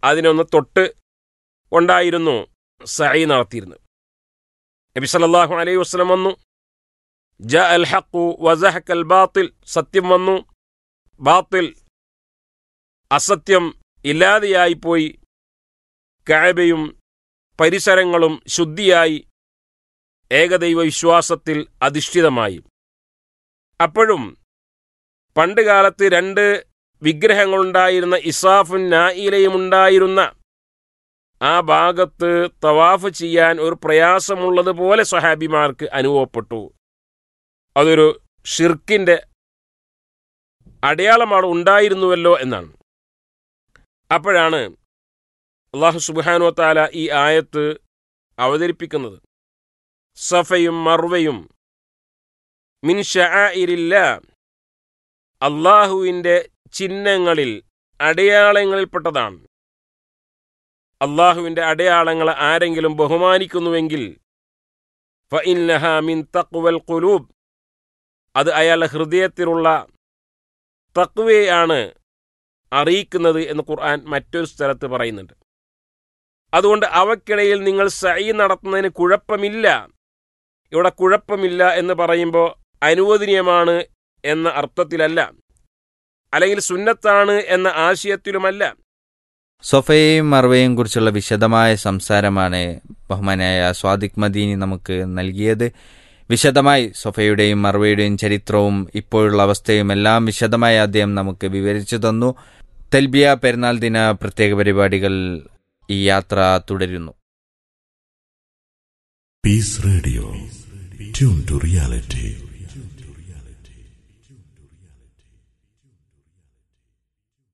അതിനൊന്ന് തൊട്ട് കൊണ്ടായിരുന്നു സഈ നടത്തിയിരുന്നത് നബി സല്ലല്ലാഹു അലൈഹി വസല്ലം വന്നു ജാ അൽ ഹഖു വസഹക അൽ ബാത്തിൽ സത്യം വന്നു ബാത്തിൽ അസത്യം ഇല്ലാതെയായിപ്പോയി കഅബയും പരിസരങ്ങളും ശുദ്ധിയായി ഏകദൈവ വിശ്വാസത്തിൽ അധിഷ്ഠിതമായി അപ്പോഴും പണ്ട് കാലത്ത് രണ്ട് വിഗ്രഹങ്ങളുണ്ടായിരുന്ന ഇസാഫും നായിലയും ഉണ്ടായിരുന്ന ആ ഭാഗത്ത് തവാഫ് ചെയ്യാൻ ഒരു പ്രയാസമുള്ളതുപോലെ സ്വഹാബിമാർക്ക് അനുഭവപ്പെട്ടു അതൊരു ഷിർക്കിന്റെ അടയാളമാണ് ഉണ്ടായിരുന്നുവല്ലോ എന്നാണ് അപ്പോഴാണ് അള്ളാഹു സുബാനു താല ഈ ആയത്ത് അവതരിപ്പിക്കുന്നത് സഫയും മർവയും മിൻ ഷാഇരില്ല അള്ളാഹുവിൻ്റെ ചിഹ്നങ്ങളിൽ അടയാളങ്ങളിൽപ്പെട്ടതാണ് അള്ളാഹുവിൻ്റെ അടയാളങ്ങൾ ആരെങ്കിലും ബഹുമാനിക്കുന്നുവെങ്കിൽ ഫഇന്നഹ മിൻ തഖ്വൽ ഖുലൂബ് അത് അയാളുടെ ഹൃദയത്തിലുള്ള തക്വയാണ് അറിയിക്കുന്നത് എന്ന് ഖുർആൻ മറ്റൊരു സ്ഥലത്ത് പറയുന്നുണ്ട് അതുകൊണ്ട് അവക്കിടയിൽ നിങ്ങൾ സൈ നടത്തുന്നതിന് കുഴപ്പമില്ല ഇവിടെ കുഴപ്പമില്ല എന്ന് പറയുമ്പോൾ അനുവദനീയമാണ് എന്ന അർത്ഥത്തിലല്ല അല്ലെങ്കിൽ സുന്നത്താണ് എന്ന ആശയത്തിലുമല്ല സൊഫയെയും മർവയെയും കുറിച്ചുള്ള വിശദമായ സംസാരമാണ് ബഹുമാനായ സ്വാദിഖ് മദീനി നമുക്ക് നൽകിയത് വിശദമായി സൊഫയുടെയും മർവയുടെയും ചരിത്രവും ഇപ്പോഴുള്ള അവസ്ഥയും എല്ലാം വിശദമായി അദ്ദേഹം നമുക്ക് വിവരിച്ചു തന്നു തെൽബിയ പെരുന്നാൾ ദിന പ്രത്യേക പരിപാടികൾ ഈ യാത്ര തുടരുന്നു Peace Radio. Tune to reality.